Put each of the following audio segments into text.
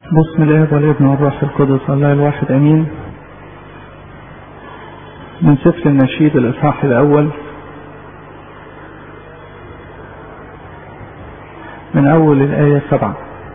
بسم الله والابن والروح القدس الله الواحد امين من سفر النشيد الاصحاح الاول من اول الايه سبعه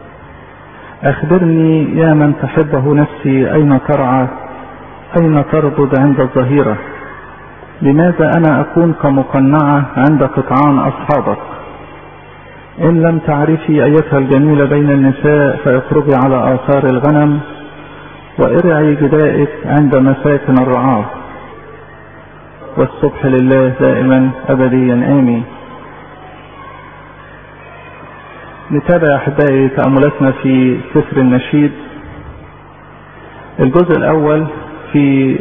اخبرني يا من تحبه نفسي اين ترعى اين تربض عند الظهيره لماذا انا اكون كمقنعه عند قطعان اصحابك إن لم تعرفي أيتها الجميلة بين النساء فاخرجي على آثار الغنم وارعي جدائك عند مساكن الرعاة والصبح لله دائما أبديا آمين نتابع أحبائي تأملاتنا في سفر النشيد الجزء الأول في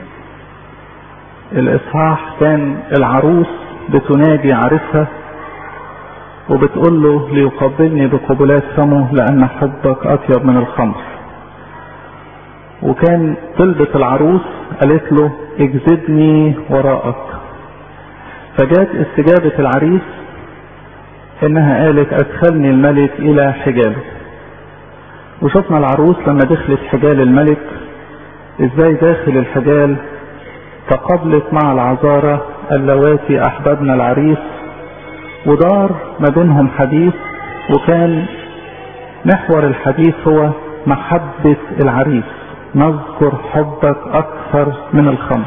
الإصحاح كان العروس بتنادي عرسها وبتقول له ليقبلني بقبلات فمه لأن حبك أطيب من الخمر وكان طلبة العروس قالت له اجذبني وراءك فجاءت استجابة العريس انها قالت ادخلني الملك الى حجاله وشفنا العروس لما دخلت حجال الملك ازاي داخل الحجال تقابلت مع العذارى اللواتي احببنا العريس ودار ما بينهم حديث وكان محور الحديث هو محبة العريس نذكر حبك أكثر من الخمر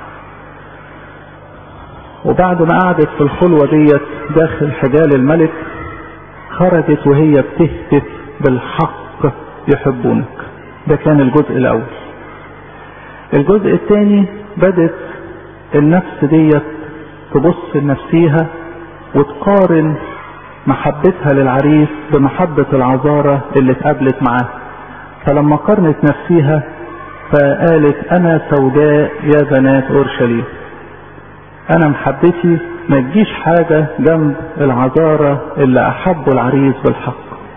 وبعد ما قعدت في الخلوة ديت داخل حجال الملك خرجت وهي بتهتف بالحق يحبونك ده كان الجزء الأول الجزء الثاني بدت النفس ديت تبص لنفسيها وتقارن محبتها للعريس بمحبة العذارة اللي اتقابلت معاه فلما قارنت نفسيها فقالت انا سوداء يا بنات اورشليم انا محبتي ما تجيش حاجة جنب العذارة اللي احبوا العريس بالحق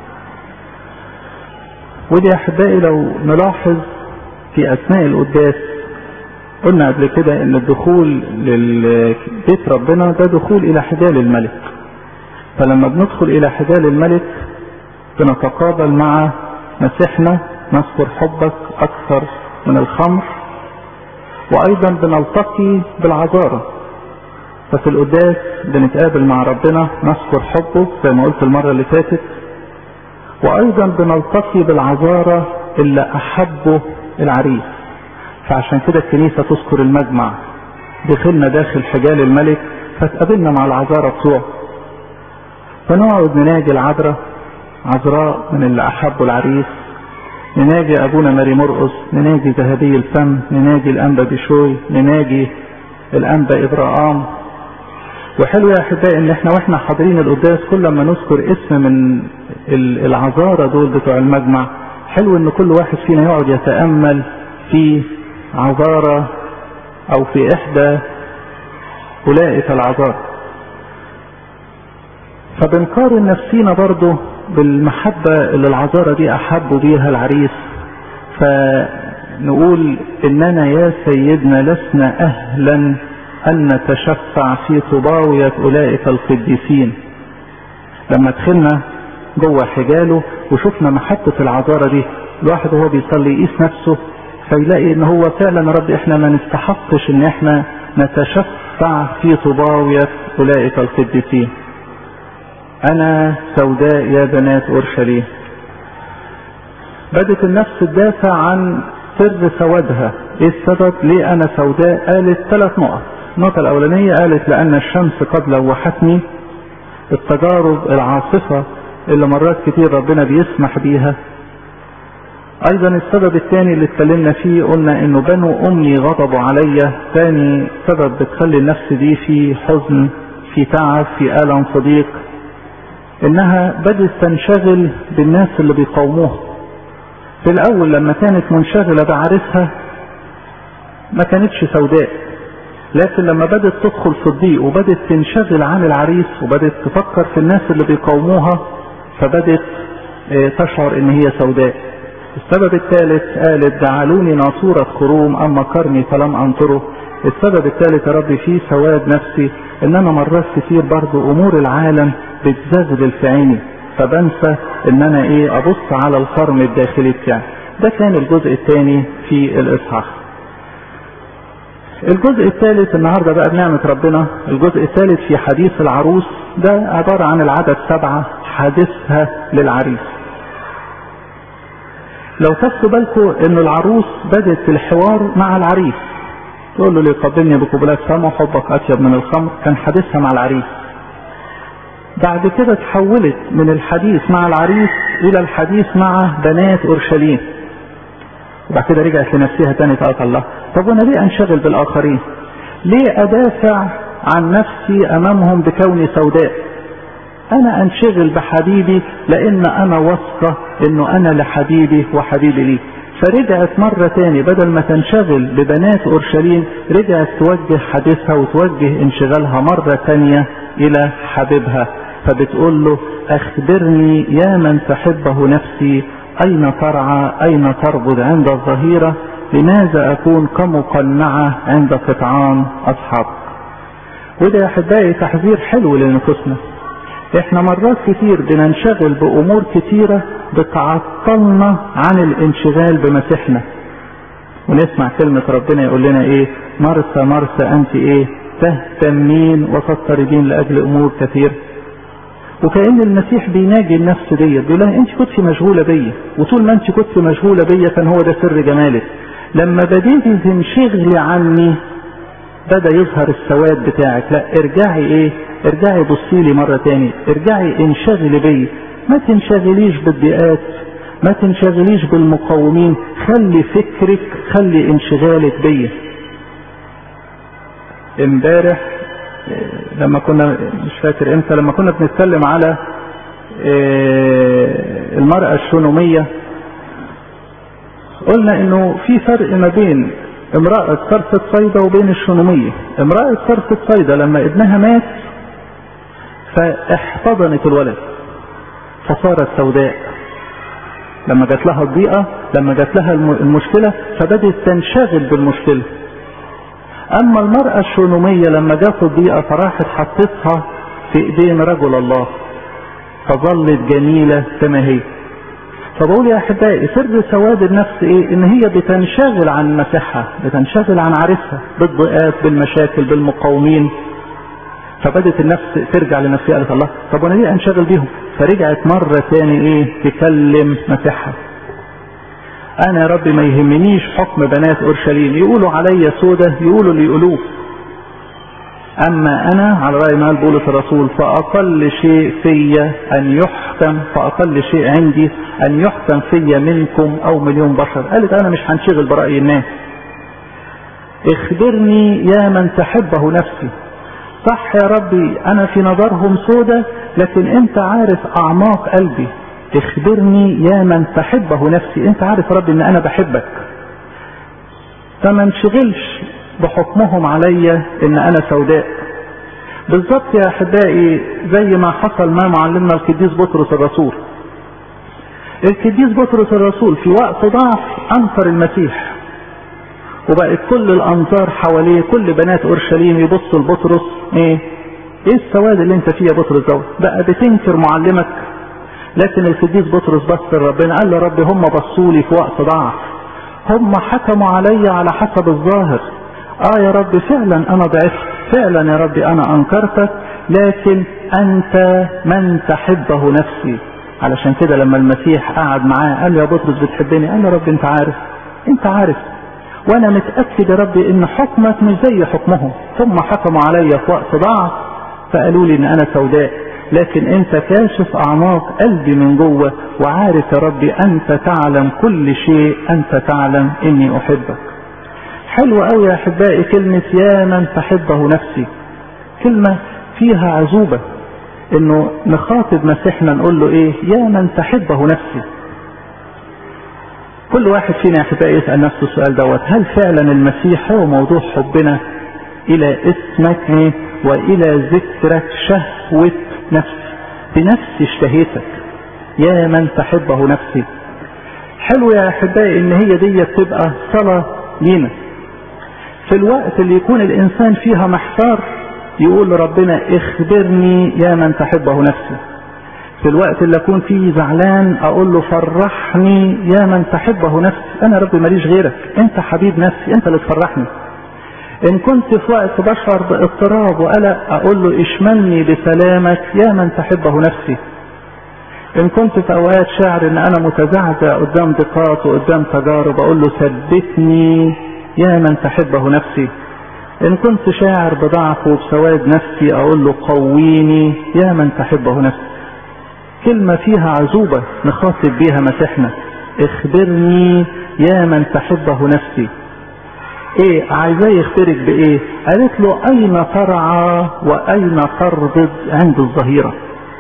ودي احبائي لو نلاحظ في اثناء القداس قلنا قبل كده ان الدخول لبيت ربنا ده دخول الى حجال الملك فلما بندخل الى حجال الملك بنتقابل مع مسيحنا نذكر حبك اكثر من الخمر وايضا بنلتقي بالعذارة ففي القداس بنتقابل مع ربنا نذكر حبه زي ما قلت المرة اللي فاتت وايضا بنلتقي بالعذارة اللي احبه العريس فعشان كده الكنيسة تذكر المجمع دخلنا داخل حجال الملك فاتقابلنا مع العذارى بتوعه فنقعد نناجي العذراء عذراء من اللي أحبوا العريس نناجي أبونا ماري مرقص نناجي ذهبي الفم نناجي الأنبا بشوي نناجي الأنبا إبراهام وحلو يا أحبائي إن إحنا وإحنا حاضرين القداس كل ما نذكر اسم من العذارى دول بتوع المجمع حلو إن كل واحد فينا يقعد يتأمل في عذارى او في احدى اولئك العذارى فبنقارن نفسينا برضه بالمحبة اللي العذارى دي احبوا بيها العريس فنقول اننا يا سيدنا لسنا اهلا ان نتشفع في طباوية اولئك القديسين لما دخلنا جوه حجاله وشفنا محبة العذارى دي الواحد وهو بيصلي يقيس نفسه فيلاقي ان هو فعلا يا رب احنا ما نستحقش ان احنا نتشفع في طباوية اولئك القديسين انا سوداء يا بنات اورشليم بدت النفس تدافع عن سر سوادها ايه السبب ليه انا سوداء قالت ثلاث نقط النقطة الاولانية قالت لان الشمس قد لوحتني التجارب العاصفة اللي مرات كتير ربنا بيسمح بيها ايضا السبب الثاني اللي اتكلمنا فيه قلنا انه بنو امي غضبوا عليا ثاني سبب بتخلي النفس دي في حزن في تعب في الم في ضيق انها بدت تنشغل بالناس اللي بيقاوموها في الاول لما كانت منشغلة بعرسها ما كانتش سوداء لكن لما بدت تدخل في الضيق وبدت تنشغل عن العريس وبدت تفكر في الناس اللي بيقاوموها فبدت تشعر ان هي سوداء السبب الثالث قالت جعلوني ناصورة خروم أما قرني فلم أنطره السبب الثالث يا رب فيه سواد نفسي إن أنا مرات كتير برضو أمور العالم بتزغلل في عيني فبنسى ان انا ايه ابص على القرن الداخلي بتاعي ده كان الجزء الثاني في الاصحاح الجزء الثالث النهارده بقى بنعمة ربنا الجزء الثالث في حديث العروس ده عبارة عن العدد سبعة حادثها للعريس لو تاخدوا بالكم ان العروس بدت الحوار مع العريس تقول له ليقبلني بقبلات سما وحبك اطيب من الخمر كان حديثها مع العريس بعد كده تحولت من الحديث مع العريس الى الحديث مع بنات اورشليم وبعد كده رجعت لنفسها تاني تقول الله طب وانا ليه انشغل بالاخرين ليه ادافع عن نفسي امامهم بكوني سوداء انا انشغل بحبيبي لان انا واثقة انه انا لحبيبي وحبيبي لي فرجعت مرة تاني بدل ما تنشغل ببنات اورشليم رجعت توجه حديثها وتوجه انشغالها مرة تانية الى حبيبها فبتقول له اخبرني يا من تحبه نفسي اين ترعى اين تربض عند الظهيرة لماذا اكون كمقنعة عند قطعان اصحابك وده يا احبائي تحذير حلو لنفوسنا احنا مرات كتير بننشغل بامور كتيرة بتعطلنا عن الانشغال بمسيحنا ونسمع كلمة ربنا يقول لنا ايه مرسى مرسى انت ايه تهتمين وتضطربين لاجل امور كثير وكأن المسيح بيناجي النفس دي بيقول لها انت كنت مشغولة بيا وطول ما انت كنت مشغولة بيا كان هو ده سر جمالك لما بديتي تنشغلي عني بدا يظهر السواد بتاعك لا ارجعي ايه ارجعي بصي لي مرة تاني ارجعي انشغلي بيا ما تنشغليش بالضيقات ما تنشغليش بالمقاومين خلي فكرك خلي انشغالك بيا امبارح لما كنا مش فاكر امتى لما كنا بنتكلم على المرأة الشونومية قلنا انه في فرق ما بين امرأة صرفة صيدا وبين الشونومية امرأة صرفة صيدا لما ابنها مات فاحتضنت الولد فصارت سوداء لما جات لها الضيقة لما جات لها المشكلة فبدت تنشغل بالمشكلة اما المرأة الشونومية لما جات الضيقة فراحت حطتها في ايدين رجل الله فظلت جميلة كما هي فبقول يا احبائي سر سواد النفس ايه ان هي بتنشغل عن مسيحها بتنشغل عن عريسها بالضيقات بالمشاكل بالمقاومين فبدت النفس ترجع لنفسها قالت الله طب وانا ليه انشغل بيهم فرجعت مرة تاني ايه تكلم مسيحها انا يا رب ما يهمنيش حكم بنات اورشليم يقولوا عليا سودة يقولوا اللي يقولوه اما انا على رأي ما قال بولس الرسول فاقل شيء فيا ان يحكم فاقل شيء عندي ان يحكم فيا منكم او مليون بشر قالت انا مش هنشغل برأي الناس اخبرني يا من تحبه نفسي صح يا ربي انا في نظرهم سودة لكن انت عارف اعماق قلبي اخبرني يا من تحبه نفسي انت عارف يا ربي ان انا بحبك فما انشغلش بحكمهم عليا ان انا سوداء بالظبط يا احبائي زي ما حصل مع معلمنا القديس بطرس الرسول القديس بطرس الرسول في وقت ضعف انكر المسيح وبقت كل الانظار حواليه كل بنات اورشليم يبصوا لبطرس ايه ايه السواد اللي انت فيه يا بطرس دوت بقى بتنكر معلمك لكن القديس بطرس بص لربنا قال له رب هم بصوا لي في وقت ضعف هم حكموا علي على حسب الظاهر اه يا رب فعلا انا ضعفت فعلا يا رب انا انكرتك لكن انت من تحبه نفسي علشان كده لما المسيح قعد معاه قال له يا بطرس بتحبني قال له يا رب انت عارف انت عارف وانا متاكد يا رب ان حكمك مش زي حكمهم ثم حكموا علي في وقت ضعف فقالوا لي ان انا سوداء لكن انت كاشف اعماق قلبي من جوه وعارف يا ربي انت تعلم كل شيء انت تعلم اني احبك حلوة قوي يا احبائي كلمة يا من تحبه نفسي كلمة فيها عزوبة انه نخاطب مسيحنا نقول له ايه يا من تحبه نفسي كل واحد فينا يا احبائي يسأل نفسه السؤال دوت هل فعلا المسيح هو موضوع حبنا الى اسمك والى ذكرك شهوة نفسي بنفسي اشتهيتك يا من تحبه نفسي حلو يا احبائي ان هي دي تبقى صلاة لينا في الوقت اللي يكون الانسان فيها محتار يقول لربنا اخبرني يا من تحبه نفسي في الوقت اللي اكون فيه زعلان اقول له فرحني يا من تحبه نفسي انا ربي ماليش غيرك انت حبيب نفسي انت اللي تفرحني ان كنت في وقت بشعر باضطراب وقلق اقول له اشملني بسلامك يا من تحبه نفسي ان كنت في اوقات شاعر ان انا متزعزع قدام ضيقات وقدام تجارب اقول له ثبتني يا من تحبه نفسي ان كنت شاعر بضعف وبسواد نفسي اقول له قويني يا من تحبه نفسي كلمة فيها عزوبة نخاطب بيها مسيحنا اخبرني يا من تحبه نفسي ايه عايزاه يخبرك بايه قالت له اين ترعى واين تربض عند الظهيره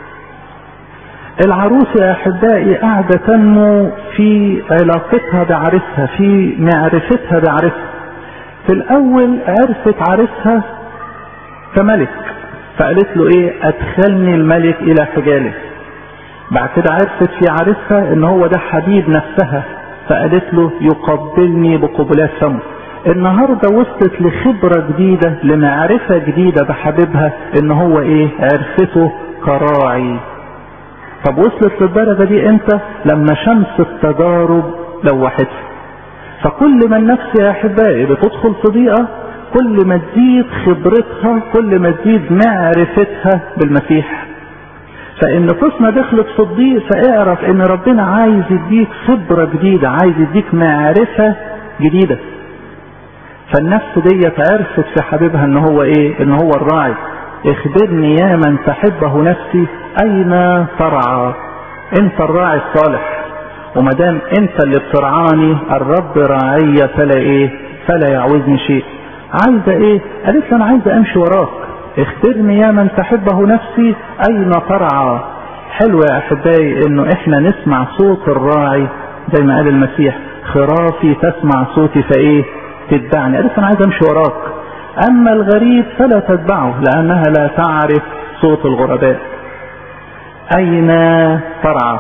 العروس يا احبائي قاعده تنمو في علاقتها بعرسها في معرفتها بعرسها في الاول عرفت عرسها كملك فقالت له ايه ادخلني الملك الى حجاله بعد كده عرفت في عرسها ان هو ده حبيب نفسها فقالت له يقبلني بقبلات فمه النهاردة وصلت لخبرة جديدة لمعرفة جديدة بحبيبها ان هو ايه عرفته كراعي طب وصلت للدرجة دي امتى لما شمس التجارب لوحتها فكل ما النفس يا احبائي بتدخل في ضيقة كل ما تزيد خبرتها كل ما تزيد معرفتها بالمسيح فان نفوسنا دخلت في الضيق فاعرف ان ربنا عايز يديك خبرة جديدة عايز يديك معرفة جديدة فالنفس ديت عرفت في حبيبها ان هو ايه ان هو الراعي اخبرني يا من تحبه نفسي اين ترعى انت الراعي الصالح وما دام انت اللي بترعاني الرب راعي فلا ايه فلا يعوزني شيء عايزه ايه قالت له انا عايزه امشي وراك اخبرني يا من تحبه نفسي اين ترعى حلو يا احبائي انه احنا نسمع صوت الراعي زي ما قال المسيح خرافي تسمع صوتي فايه تتبعني قالت انا عايز امشي وراك اما الغريب فلا تتبعه لانها لا تعرف صوت الغرباء اين ترعى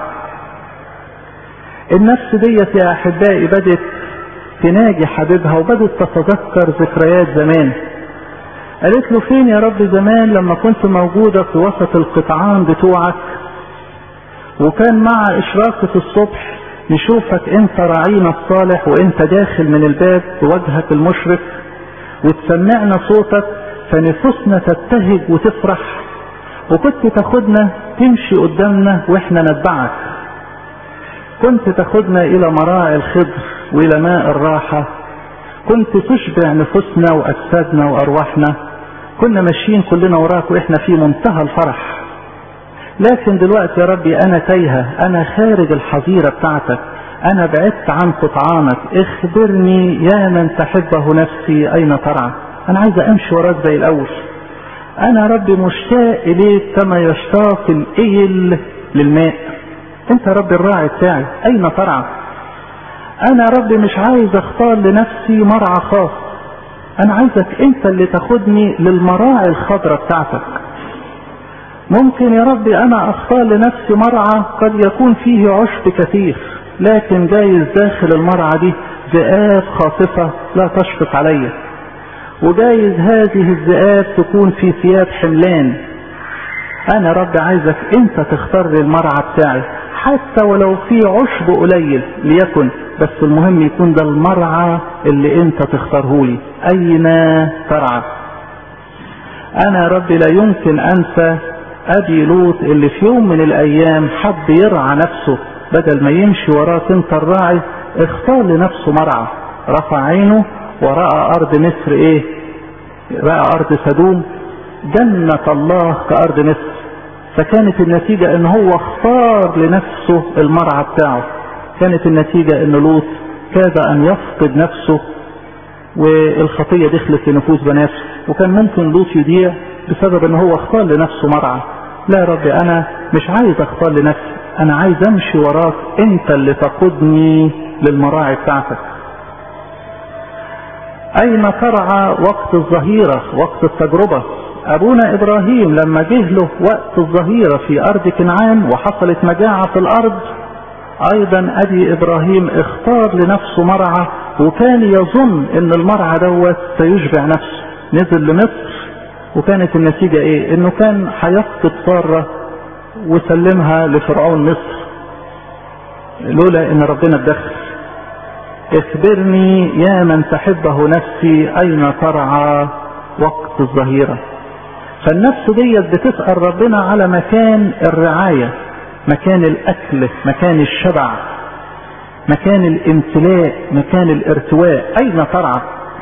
النفس ديت يا احبائي بدت تناجي حبيبها وبدت تتذكر ذكريات زمان قالت له فين يا رب زمان لما كنت موجودة في وسط القطعان بتوعك وكان مع اشراقة الصبح نشوفك انت راعينا الصالح وانت داخل من الباب بوجهك المشرق وتسمعنا صوتك فنفوسنا تبتهج وتفرح وكنت تاخدنا تمشي قدامنا واحنا نتبعك كنت تاخدنا الى مراعي الخضر والى ماء الراحة كنت تشبع نفوسنا واجسادنا وارواحنا كنا ماشيين كلنا وراك واحنا في منتهى الفرح لكن دلوقتي يا ربي انا تايهه انا خارج الحظيره بتاعتك انا بعدت عن قطعانك اخبرني يا من تحبه نفسي اين ترعى انا عايز امشي وراك زي الاول انا ربي مشتاق اليك كما يشتاق الايل للماء انت ربي الراعي بتاعي اين ترعى انا ربي مش عايز اختار لنفسي مرعى خاص انا عايزك انت اللي تاخدني للمراعي الخضراء بتاعتك ممكن يا ربي انا اختار لنفسي مرعى قد يكون فيه عشب كثير لكن جايز داخل المرعى دي ذئاب خاطفة لا تشفق عليا وجايز هذه الذئاب تكون في ثياب حملان انا رب عايزك انت تختار لي المرعى بتاعي حتى ولو في عشب قليل ليكن بس المهم يكون ده المرعى اللي انت تختاره لي اين ترعى انا يا رب لا يمكن انسى ابي لوط اللي في يوم من الايام حب يرعى نفسه بدل ما يمشي وراك انت الراعي اختار لنفسه مرعى رفع عينه ورأى ارض مصر ايه رأى ارض سدوم جنة الله كارض مصر فكانت النتيجة ان هو اختار لنفسه المرعى بتاعه كانت النتيجة ان لوط كاد ان يفقد نفسه والخطية دخلت لنفوس بناته وكان ممكن لوط يضيع بسبب ان هو اختار لنفسه مرعى لا يا ربي انا مش عايز اختار لنفسي انا عايز امشي وراك انت اللي تقودني للمراعي بتاعتك اين ترعى وقت الظهيرة وقت التجربة ابونا ابراهيم لما جه له وقت الظهيرة في ارض كنعان وحصلت مجاعة في الارض ايضا ابي ابراهيم اختار لنفسه مرعى وكان يظن ان المرعى دوت سيشبع نفسه نزل لمصر وكانت النتيجة ايه انه كان هيفقد سارة وسلمها لفرعون مصر لولا ان ربنا اتدخل اخبرني يا من تحبه نفسي اين ترعى وقت الظهيرة فالنفس ديت بتسأل ربنا على مكان الرعاية مكان الاكل مكان الشبع مكان الامتلاء مكان الارتواء اين ترعى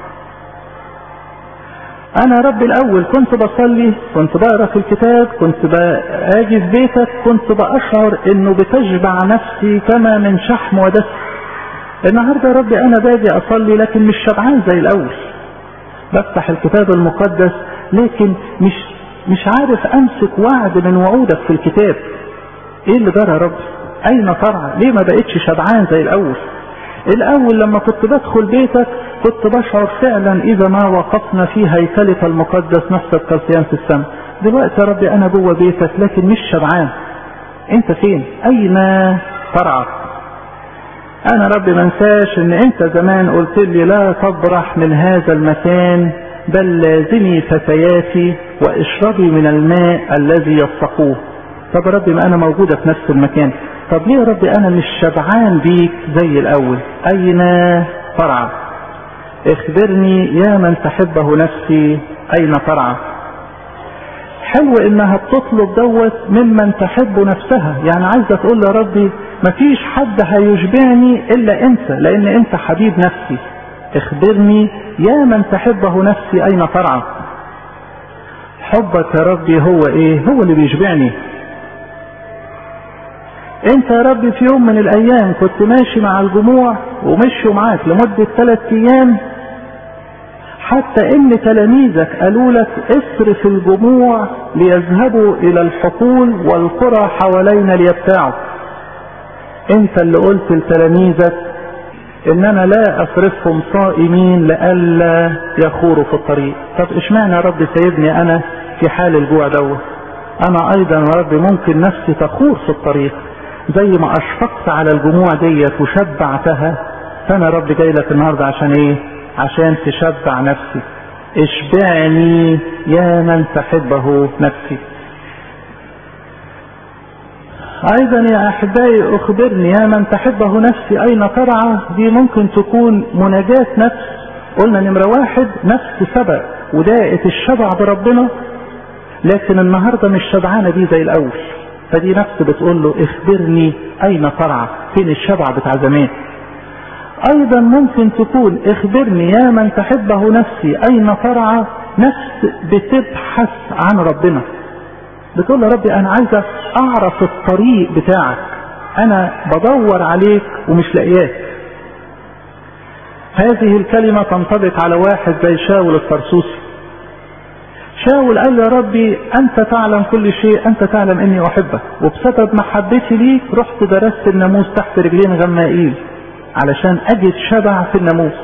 انا رب الاول كنت بصلي كنت بقرا في الكتاب كنت باجي في بيتك كنت باشعر انه بتشبع نفسي كما من شحم ودسم النهارده يا ربي انا باجي اصلي لكن مش شبعان زي الاول بفتح الكتاب المقدس لكن مش مش عارف امسك وعد من وعودك في الكتاب ايه اللي جرى يا رب اين ترعى ليه ما بقتش شبعان زي الاول الاول لما كنت بدخل بيتك كنت بشعر فعلا اذا ما وقفنا في هيكلك المقدس نحسب كالصيام في السماء دلوقتي يا ربي انا جوه بيتك لكن مش شبعان انت فين اين ترعى انا ربي ما انساش ان انت زمان قلت لي لا تبرح من هذا المكان بل لازمي فتياتي واشربي من الماء الذي يصفقوه طب يا ربي ما انا موجودة في نفس المكان طب ليه يا ربي انا مش شبعان بيك زي الاول اين ترعى اخبرني يا من تحبه نفسي اين ترعى حلو انها بتطلب دوت ممن تحب نفسها يعني عايزة تقول يا ربي مفيش حد هيشبعني الا انت لان انت حبيب نفسي اخبرني يا من تحبه نفسي اين ترعى حبك يا ربي هو ايه هو اللي بيشبعني انت يا ربي في يوم من الايام كنت ماشي مع الجموع ومشوا معاك لمدة ثلاث ايام حتى ان تلاميذك قالوا لك اصرف الجموع ليذهبوا الى الحقول والقرى حوالينا ليبتاعوا انت اللي قلت لتلاميذك ان انا لا اصرفهم صائمين لئلا يخوروا في الطريق طب اشمعنى يا رب سيبني انا في حال الجوع دوت انا ايضا يا رب ممكن نفسي تخور في الطريق زي ما اشفقت على الجموع ديت وشبعتها فانا رب جاي لك النهارده عشان ايه عشان تشبع نفسي اشبعني يا من تحبه نفسي ايضا يا احبائي اخبرني يا من تحبه نفسي اين ترعى دي ممكن تكون مناجاة نفس قلنا نمرة واحد نفس سبق وداءة الشبع بربنا لكن النهاردة مش شبعانة دي زي الاول فدي نفس بتقول له اخبرني اين ترعى فين الشبع بتاع زمان ايضا ممكن تكون اخبرني يا من تحبه نفسي اين ترعى نفس بتبحث عن ربنا بتقول له ربي انا عايزة اعرف الطريق بتاعك انا بدور عليك ومش لاقياك هذه الكلمة تنطبق على واحد زي شاول الطرسوسي شاول قال يا ربي انت تعلم كل شيء انت تعلم اني احبك وبسبب محبتي ليك رحت درست الناموس تحت رجلين غمائيل علشان اجد شبع في الناموس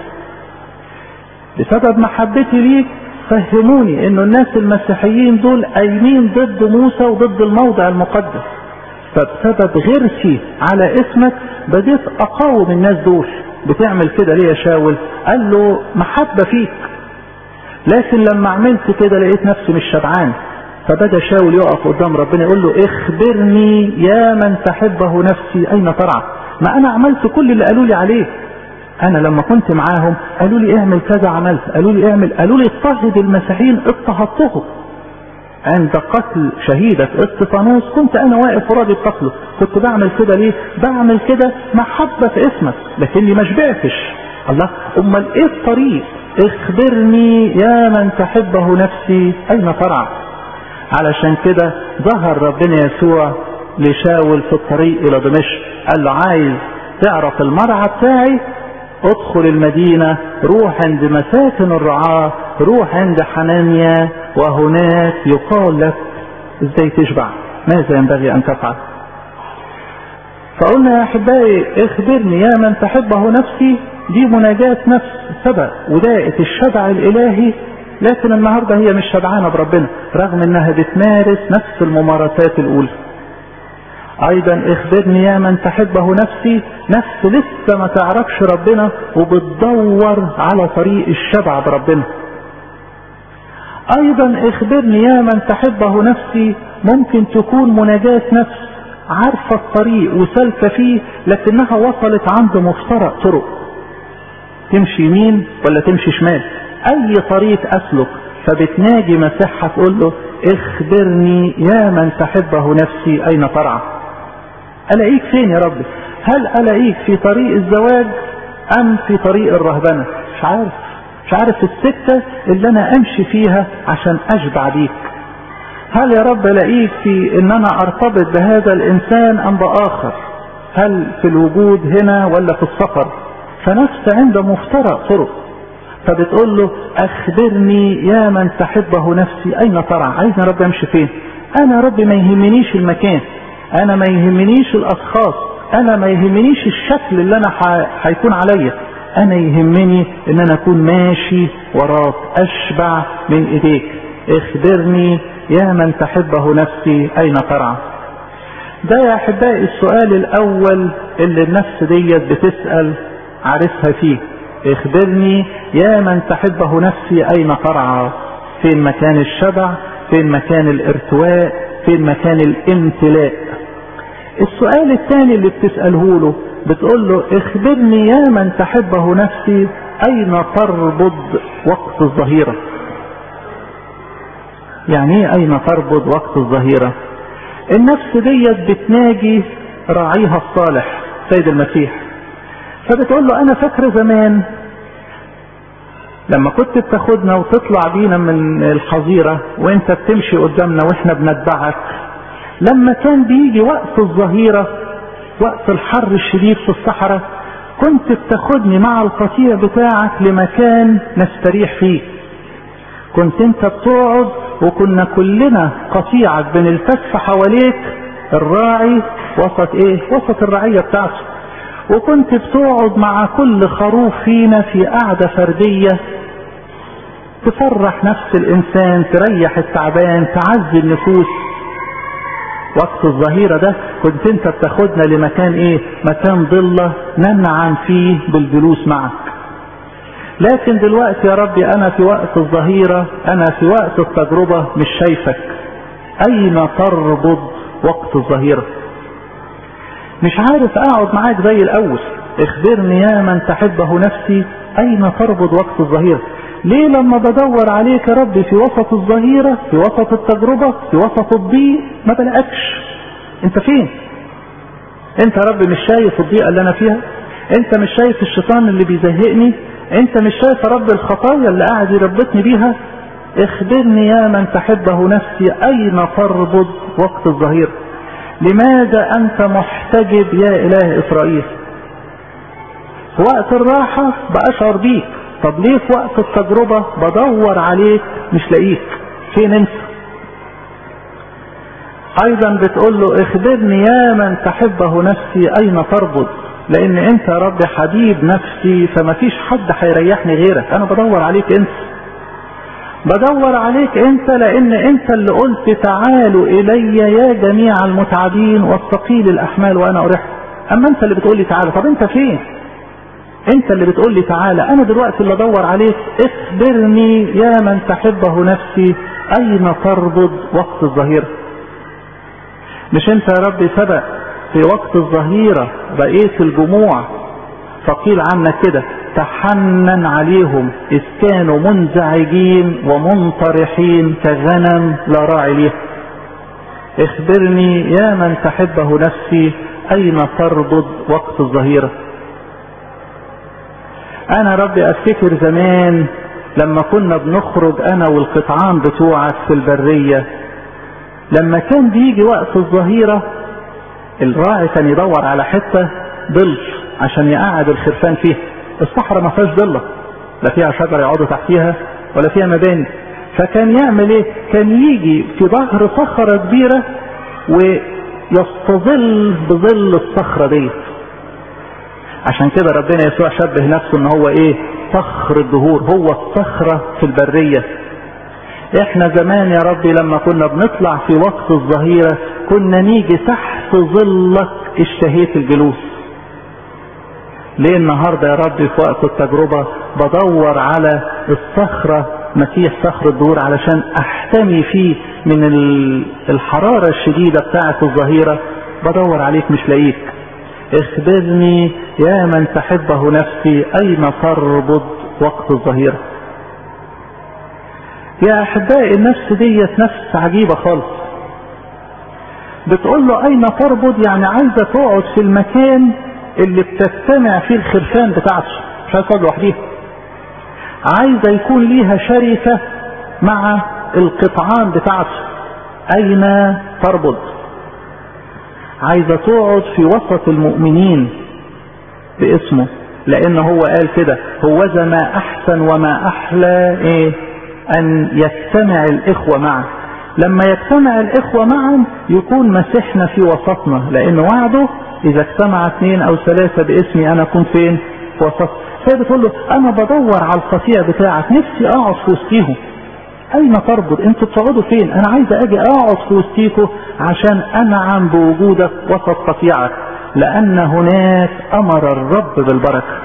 بسبب محبتي ليك فهموني انه الناس المسيحيين دول قايمين ضد موسى وضد الموضع المقدس فبسبب غيرتي على اسمك بديت اقاوم الناس دول بتعمل كده ليه يا شاول قال له محبة فيك لكن لما عملت كده لقيت نفسي مش شبعان فبدا شاول يقف قدام ربنا يقول له اخبرني يا من تحبه نفسي اين ترعى ما انا عملت كل اللي قالوا لي عليه انا لما كنت معاهم قالوا لي اعمل كذا عملت قالوا لي اعمل قالوا لي اضطهد المسيحيين اضطهدتهم عند قتل شهيدة استفانوس كنت انا واقف وراضي بقتله كنت بعمل كده ليه بعمل كده محبة في اسمك لكني ما شبعتش الله امال ايه الطريق اخبرني يا من تحبه نفسي اين ترعى علشان كده ظهر ربنا يسوع لشاول في الطريق الى دمشق قال له عايز تعرف المرعى بتاعي ادخل المدينة روح عند مساكن الرعاة روح عند حنانيا وهناك يقال لك ازاي تشبع ماذا ينبغي ان تفعل فقلنا يا احبائي اخبرني يا من تحبه نفسي دي مناجاة نفس سبق وداءة الشبع الالهي لكن النهاردة هي مش شبعانة بربنا رغم انها بتمارس نفس الممارسات الاولى ايضا اخبرني يا من تحبه نفسي نفس لسه ما تعرفش ربنا وبتدور على طريق الشبع بربنا ايضا اخبرني يا من تحبه نفسي ممكن تكون مناجاة نفس عارفة الطريق وسالكة فيه لكنها وصلت عند مفترق طرق تمشي يمين ولا تمشي شمال اي طريق اسلك فبتناجي مسيحها تقول له اخبرني يا من تحبه نفسي اين ترعى الاقيك فين يا رب هل الاقيك في طريق الزواج ام في طريق الرهبنه مش عارف مش عارف السكه اللي انا امشي فيها عشان اشبع بيك هل يا رب الاقيك في ان انا ارتبط بهذا الانسان ام باخر هل في الوجود هنا ولا في السفر فنفس عند مفترق طرق فبتقول له اخبرني يا من تحبه نفسي اين ترى عايزني يا رب امشي فين انا يا رب ما يهمنيش المكان انا ما يهمنيش الاشخاص انا ما يهمنيش الشكل اللي انا هيكون عليا انا يهمني ان انا اكون ماشي وراك اشبع من ايديك اخبرني يا من تحبه نفسي اين ترعى ده يا احبائي السؤال الاول اللي النفس ديت بتسأل عارفها فيه اخبرني يا من تحبه نفسي اين ترعى فين مكان الشبع فين مكان الارتواء فين مكان الامتلاء السؤال الثاني اللي بتسأله له بتقول له اخبرني يا من تحبه نفسي اين تربض وقت الظهيرة يعني ايه اين تربض وقت الظهيرة النفس ديت بتناجي راعيها الصالح سيد المسيح فبتقول له انا فاكر زمان لما كنت بتاخدنا وتطلع بينا من الحظيرة وانت بتمشي قدامنا واحنا بنتبعك لما كان بيجي وقت الظهيرة وقت الحر الشديد في الصحراء كنت بتاخدني مع القطيع بتاعك لمكان نستريح فيه كنت انت بتقعد وكنا كلنا قطيعك بنلتف حواليك الراعي وسط ايه وسط الرعية بتاعته وكنت بتقعد مع كل خروف فينا في قعدة فردية تفرح نفس الانسان تريح التعبان تعزي النفوس وقت الظهيرة ده كنت انت بتاخدنا لمكان ايه مكان ضلة ننعم فيه بالجلوس معك لكن دلوقتي يا ربي انا في وقت الظهيرة انا في وقت التجربة مش شايفك اين تربض وقت الظهيرة مش عارف اقعد معاك زي الاول اخبرني يا من تحبه نفسي اين تربض وقت الظهيرة ليه لما بدور عليك يا ربي في وسط الظهيرة في وسط التجربة في وسط الضيق ما بلاقكش انت فين انت يا رب مش شايف الضيقة اللي انا فيها انت مش شايف الشيطان اللي بيزهقني انت مش شايف يا رب الخطايا اللي قاعد يربطني بيها اخبرني يا من تحبه نفسي اين تربض وقت الظهيرة لماذا انت محتجب يا اله اسرائيل في وقت الراحة بأشعر بيك طب ليه في وقت التجربة بدور عليك مش لاقيك فين انت ايضا بتقول له اخبرني يا من تحبه نفسي اين تربض لان انت يا رب حبيب نفسي فما فيش حد هيريحني غيرك انا بدور عليك انت بدور عليك انت لان انت اللي قلت تعالوا الي يا جميع المتعبين والثقيل الاحمال وانا اريحكم اما انت اللي بتقول لي تعالى طب انت فين انت اللي بتقول لي تعالى انا دلوقتي اللي ادور عليك اخبرني يا من تحبه نفسي اين تربض وقت الظهيرة مش انت يا ربي سبق في وقت الظهيرة بقيت الجموع فقيل عنك كده تحنن عليهم اذ كانوا منزعجين ومنطرحين كغنم لا راعي ليه اخبرني يا من تحبه نفسي اين تربض وقت الظهيره انا ربي افتكر زمان لما كنا بنخرج انا والقطعان بتوعك في البرية لما كان بيجي وقت الظهيرة الراعي كان يدور على حتة ظل عشان يقعد الخرفان فيها الصحراء ما فيهاش ظلة لا فيها شجر يقعدوا تحتيها ولا فيها مباني فكان يعمل ايه كان يجي في ظهر صخرة كبيرة ويستظل بظل الصخرة ديت عشان كده ربنا يسوع شبه نفسه ان هو ايه صخر الدهور هو الصخرة في البرية احنا زمان يا ربي لما كنا بنطلع في وقت الظهيرة كنا نيجي تحت ظلك اشتهيت الجلوس ليه النهاردة يا ربي في وقت التجربة بدور على الصخرة مسيح صخر الدور علشان احتمي فيه من الحرارة الشديدة بتاعة الظهيرة بدور عليك مش لاقيك اخبرني يا من تحبه نفسي اين تربض وقت الظهيرة يا احبائي النفس ديت نفس عجيبة خالص بتقول له اين تربض يعني عايزة تقعد في المكان اللي بتجتمع فيه الخرفان بتاعته مش عايزة تقعد لوحديها عايزة يكون ليها شركة مع القطعان بتاعته اين تربض عايزة تقعد في وسط المؤمنين باسمه لان هو قال كده هوذا ما احسن وما احلى ايه ان يجتمع الاخوة معا لما يجتمع الاخوة معا يكون مسيحنا في وسطنا لان وعده اذا اجتمع اثنين او ثلاثة باسمي انا اكون فين في وسط فهي بتقول له انا بدور على القطيع بتاعك نفسي اقعد في وسطيهم اين تربط انتوا بتقعدوا فين انا عايز اجي اقعد في وسطيكوا عشان انعم بوجودك وسط قطيعك لان هناك امر الرب بالبركه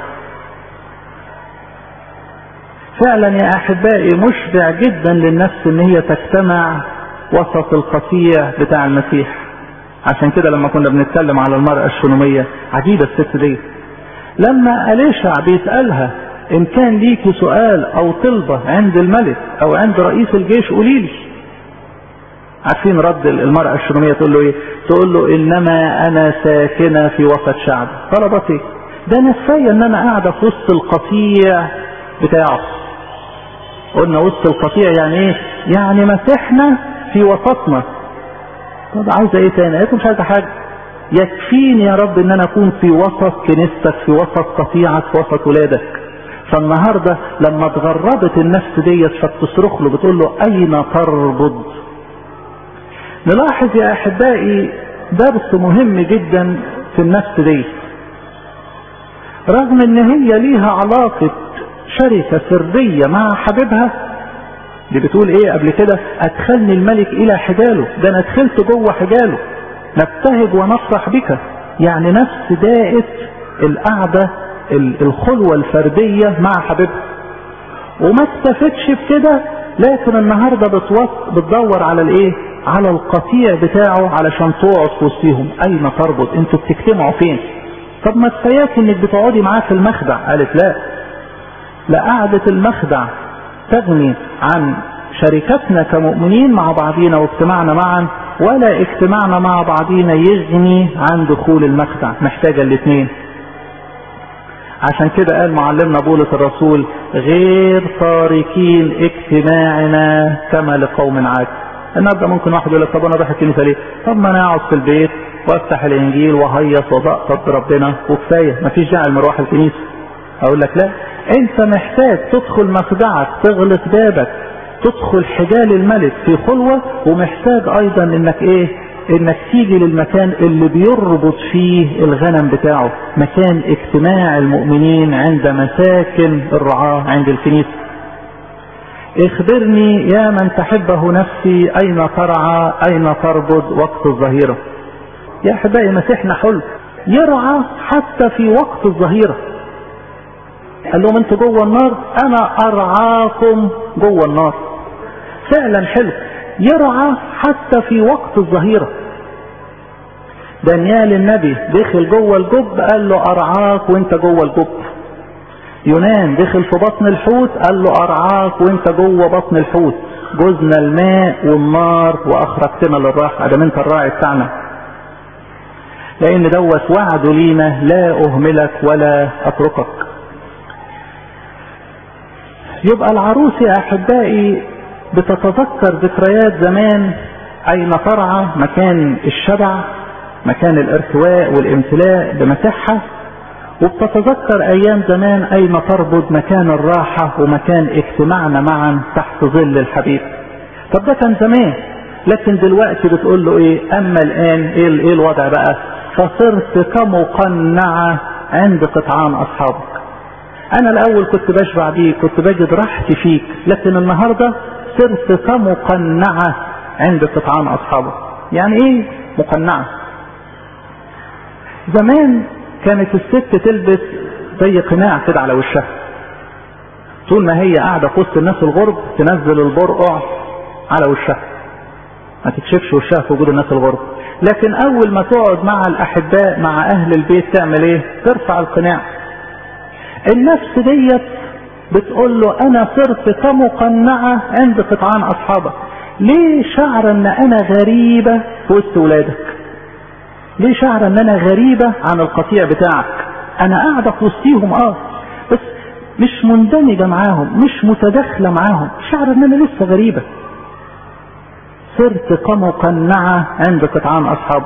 فعلا يا احبائي مشبع جدا للنفس ان هي تجتمع وسط القطيع بتاع المسيح عشان كده لما كنا بنتكلم على المرأة الشنومية عجيبة الست دي لما أليشع بيسألها إن كان ليكي سؤال أو طلبة عند الملك أو عند رئيس الجيش قولي لي عارفين رد المرأة الشنومية تقول له إيه؟ تقول له إنما أنا ساكنة في وسط شعب طلبت إيه؟ ده نفسيا إن أنا قاعدة في وسط القطيع بتاعه قلنا وسط القطيع يعني ايه يعني مسيحنا في وسطنا طب عايزه ايه تاني قالت مش عايزه حاجه يكفيني يا رب ان انا اكون في وسط كنيستك في وسط قطيعك في وسط ولادك فالنهارده لما اتغربت النفس ديت فبتصرخ له بتقول له اين تربض نلاحظ يا احبائي درس مهم جدا في النفس دي رغم ان هي ليها علاقه شركة سرية مع حبيبها دي بتقول ايه قبل كده ادخلني الملك الى حجاله ده انا دخلت جوه حجاله نبتهج ونفرح بك يعني نفس دائت القعدة الخلوة الفردية مع حبيبها وما اكتفتش بكده لكن النهاردة بتدور على الايه على القطيع بتاعه علشان تقعد في وسطهم اين تربط انتوا بتجتمعوا فين طب ما كفاياك انك بتقعدي معاه في المخدع قالت لا لا قعدة المخدع تغني عن شركتنا كمؤمنين مع بعضينا واجتماعنا معا ولا اجتماعنا مع بعضينا يغني عن دخول المخدع محتاجة الاثنين عشان كده قال معلمنا بولس الرسول غير تاركين اجتماعنا كما لقوم عاد النهارده ممكن واحد يقول لك طب انا رايح الكنيسه ليه؟ طب ما انا اقعد في البيت وافتح الانجيل وهيص وبقطب بربنا وكفايه مفيش داعي لمروح الكنيسه. اقول لك لا انت محتاج تدخل مخدعك تغلق بابك تدخل حجال الملك في خلوة ومحتاج ايضا انك ايه انك تيجي للمكان اللي بيربط فيه الغنم بتاعه مكان اجتماع المؤمنين عند مساكن الرعاة عند الكنيسة اخبرني يا من تحبه نفسي اين ترعى اين تربض وقت الظهيرة يا احبائي مسيحنا حلو يرعى حتى في وقت الظهيره قال لهم انتوا جوه النار انا ارعاكم جوه النار فعلا حلو يرعى حتى في وقت الظهيرة دانيال النبي دخل جوه الجب قال له ارعاك وانت جوه الجب يونان دخل في بطن الحوت قال له ارعاك وانت جوه بطن الحوت جزنا الماء والنار واخرجتنا للراحة ادام انت الراعي بتاعنا لان دوت وعد لينا لا اهملك ولا اتركك يبقى العروس يا احبائي بتتذكر ذكريات زمان اين ترعى مكان الشبع مكان الارتواء والامتلاء بمساحها وبتتذكر ايام زمان اين تربط مكان الراحة ومكان اجتماعنا معا تحت ظل الحبيب طب ده كان زمان لكن دلوقتي بتقول له ايه اما الان ايه, إيه الوضع بقى فصرت كمقنعة عند قطعان اصحابك انا الاول كنت بشبع بيك كنت بجد راحتي فيك لكن النهاردة صرت كمقنعة عند قطعان اصحابك يعني ايه مقنعة زمان كانت الست تلبس زي قناع كده على وشها طول ما هي قاعدة في وسط الناس الغرب تنزل البرقع على وشها ما تكشفش وشها في وجود الناس الغرب لكن اول ما تقعد مع الاحباء مع اهل البيت تعمل ايه ترفع القناع النفس ديت بتقول له انا صرت كمقنعة عند قطعان اصحابك ليه شعر ان انا غريبة في وسط ولادك ليه شعر ان انا غريبة عن القطيع بتاعك انا قاعدة في وسطيهم اه بس مش مندمجة معاهم مش متداخلة معاهم شعر ان انا لسه غريبة صرت كمقنعة عند قطعان اصحابك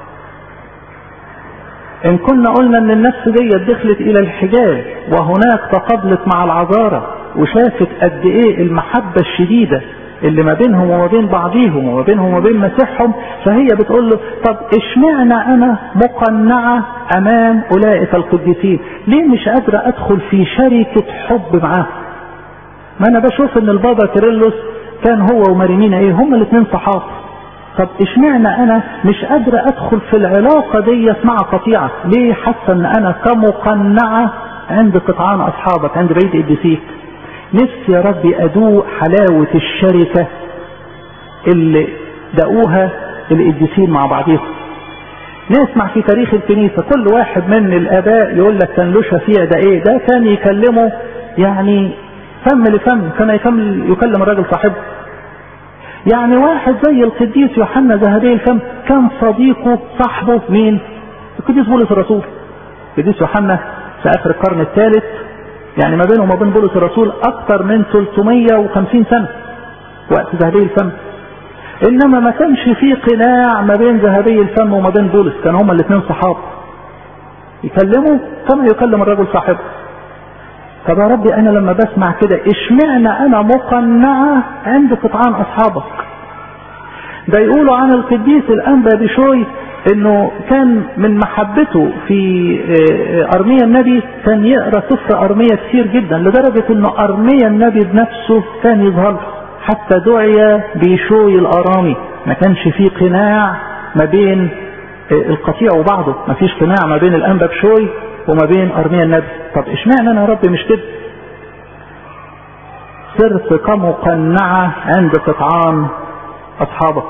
ان كنا قلنا ان النفس دي دخلت الى الحجاب وهناك تقابلت مع العذارة وشافت قد ايه المحبة الشديدة اللي ما بينهم وما بين بعضيهم وما بينهم وما بين مسيحهم فهي بتقول له طب اشمعنى انا مقنعة امام اولئك القديسين ليه مش قادرة ادخل في شركة حب معاهم ما انا بشوف ان البابا كيرلس كان هو ومارينينا ايه هما الاثنين صحاب طب اشمعنى انا مش قادرة ادخل في العلاقة ديت مع قطيعة ليه حاسة ان انا كمقنعة عند قطعان اصحابك عند بيت قديسيك نفسي يا ربي ادوق حلاوة الشركة اللي دقوها القديسين مع بعضهم نسمع في تاريخ الكنيسة كل واحد من الاباء يقول لك كان له شفيع ده ايه ده كان يكلمه يعني فم لفم كان يكمل يكلم الراجل صاحبه يعني واحد زي القديس يوحنا ذهبي الفم كان صديقه صاحبه مين القديس بولس الرسول القديس يوحنا في اخر القرن الثالث يعني ما بينه وما بين بولس الرسول اكثر من 350 سنة وقت ذهبي الفم انما ما كانش في قناع ما بين ذهبي الفم وما بين بولس كان هما الاثنين صحاب يكلموا كما يكلم الرجل صاحبه طب يا ربي انا لما بسمع كده اشمعنى انا مقنعة عند قطعان اصحابك ده يقولوا عن القديس الانبا بشوي انه كان من محبته في ارميا النبي كان يقرا سفر ارميا كتير جدا لدرجة انه ارميا النبي بنفسه كان يظهر حتى دعي بشوي الارامي ما كانش فيه قناع ما بين القطيع وبعضه ما فيش قناع ما بين الانبا بشوي وما بين ارميا النبي طب اشمعنى انا يا رب مش كده صرت كمقنعة عند قطعان اصحابك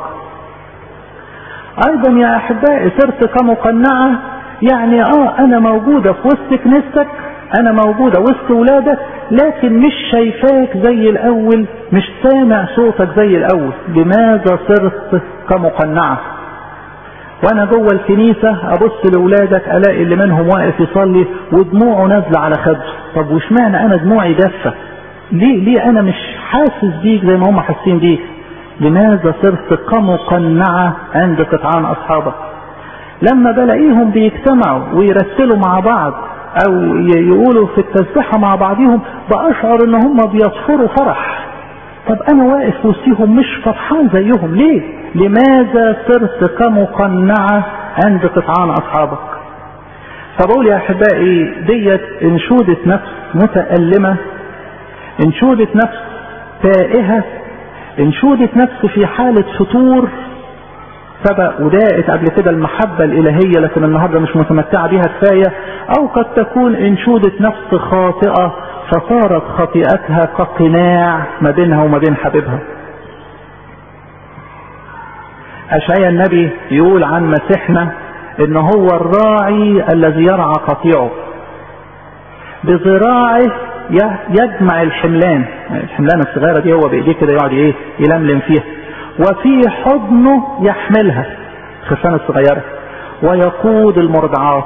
ايضا يا احبائي صرت كمقنعة يعني اه انا موجودة في وسط كنيستك انا موجودة وسط ولادك لكن مش شايفاك زي الاول مش سامع صوتك زي الاول لماذا صرت كمقنعة وانا جوه الكنيسة ابص لاولادك الاقي اللي منهم واقف يصلي ودموعه نازلة على خده طب واشمعنى انا دموعي جافة ليه ليه انا مش حاسس بيك زي ما هم حاسين بيك لماذا صرت كمقنعة عند قطعان اصحابك لما بلاقيهم بيجتمعوا ويرتلوا مع بعض او يقولوا في التسبيحة مع بعضهم باشعر ان هم بيصفروا فرح طب انا واقف وسطيهم مش فرحان زيهم ليه لماذا صرت كمقنعة عند قطعان اصحابك فبقول يا احبائي ديت انشودة نفس متألمة انشودة نفس تائهة انشودة نفس في حالة فتور سبق وداءت قبل كده المحبة الإلهية لكن النهاردة مش متمتعة بها كفاية أو قد تكون انشودة نفس خاطئة فصارت خطيئتها كقناع ما بينها وما بين حبيبها أشعيا النبي يقول عن مسيحنا إن هو الراعي الذي يرعى قطيعه بذراعه يجمع الحملان الحملان الصغيرة دي هو بإيديه كده يقعد إيه يلملم فيها وفي حضنه يحملها الخرفان الصغيرة ويقود المرضعات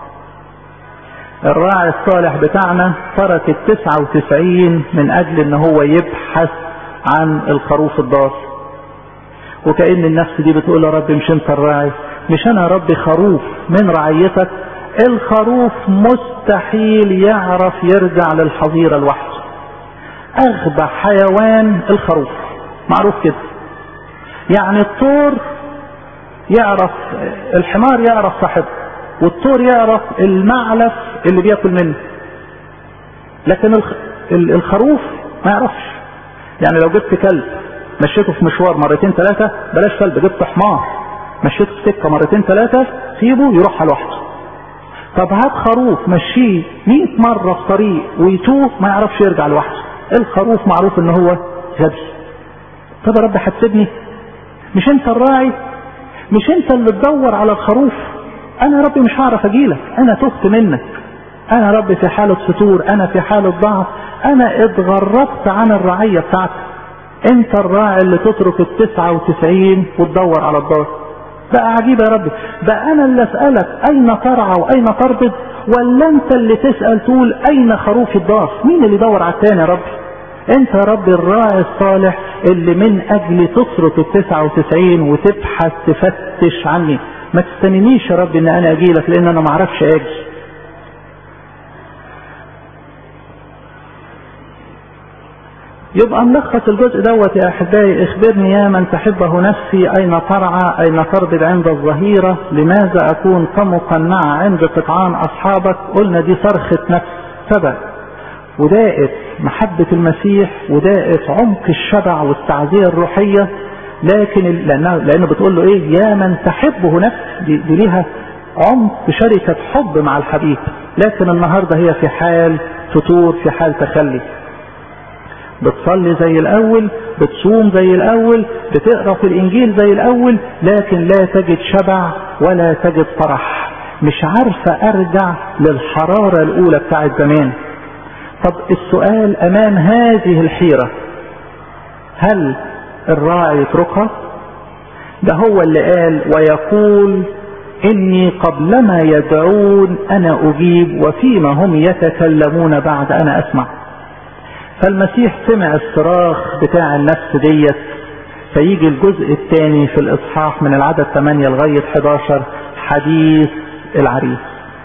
الراعي الصالح بتاعنا ترك التسعة وتسعين من اجل ان هو يبحث عن الخروف الضال وكأن النفس دي بتقول يا رب مش انت الراعي مش انا يا رب خروف من رعيتك الخروف مستحيل يعرف يرجع للحظيرة لوحده اغبى حيوان الخروف معروف كده يعني الطور يعرف الحمار يعرف صاحبه والطور يعرف المعلف اللي بياكل منه لكن الخروف ما يعرفش يعني لو جبت كلب مشيته في مشوار مرتين ثلاثة بلاش كلب جبت حمار مشيته في سكة مرتين ثلاثة سيبه يروح لوحده طب هات خروف مشيه 100 مرة في طريق ويتوه ما يعرفش يرجع لوحده الخروف معروف ان هو غبي طب يا رب هتسيبني مش انت الراعي مش انت اللي تدور على الخروف انا يا ربي مش هعرف اجيلك انا تهت منك انا يا ربي في حالة فتور انا في حالة ضعف انا اتغربت عن الرعية بتاعتي انت الراعي اللي تترك التسعة وتسعين وتدور على الدار بقى عجيب يا ربي بقى انا اللي اسألك اين ترعى واين تربط ولا انت اللي تسأل تقول اين خروف الدار مين اللي يدور على التاني يا ربي انت يا رب الراعي الصالح اللي من اجل تترك التسعة وتسعين وتبحث تفتش عني ما تستنينيش يا رب ان انا اجي لك لان انا معرفش اجي يبقى ملخص الجزء دوت يا احبائي اخبرني يا من تحبه نفسي اين ترعى اين تربد عند الظهيرة لماذا اكون كمقنعة عند قطعان اصحابك قلنا دي صرخة نفس سبق وداءت محبة المسيح وداءت عمق الشبع والتعزية الروحية لكن لأنه, لأنه بتقول له إيه يا من تحبه نفس دي, دي ليها عمق شركة حب مع الحبيب لكن النهاردة هي في حال فتور في حال تخلي بتصلي زي الأول بتصوم زي الأول بتقرأ في الإنجيل زي الأول لكن لا تجد شبع ولا تجد فرح مش عارفة أرجع للحرارة الأولى بتاعت زمان طب السؤال امام هذه الحيرة هل الراعي يتركها ده هو اللي قال ويقول اني قبلما يدعون انا اجيب وفيما هم يتكلمون بعد انا اسمع فالمسيح سمع الصراخ بتاع النفس ديت فيجي الجزء الثاني في الاصحاح من العدد 8 لغاية 11 حديث العريس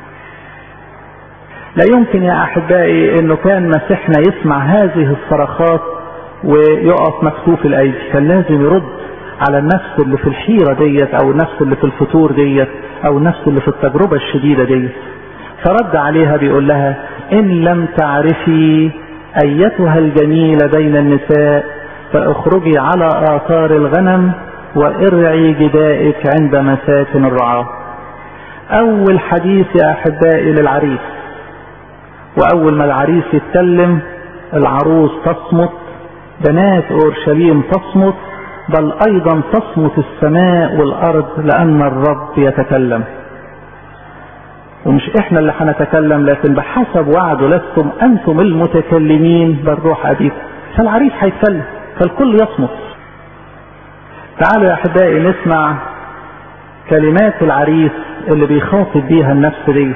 لا يمكن يا احبائي انه كان مسيحنا يسمع هذه الصرخات ويقف مكتوف الايدي كان لازم يرد على النفس اللي في الحيرة ديت او النفس اللي في الفتور ديت او النفس اللي في التجربة الشديدة ديت فرد عليها بيقول لها ان لم تعرفي ايتها الجميلة بين النساء فاخرجي على اثار الغنم وارعي جدائك عند مساكن الرعاة اول حديث يا احبائي للعريس واول ما العريس يتكلم العروس تصمت بنات اورشليم تصمت بل ايضا تصمت السماء والارض لان الرب يتكلم ومش احنا اللي هنتكلم لكن بحسب وعده لستم انتم المتكلمين بل روح ابيكم فالعريس هيتكلم فالكل يصمت تعالوا يا احبائي نسمع كلمات العريس اللي بيخاطب بيها النفس دي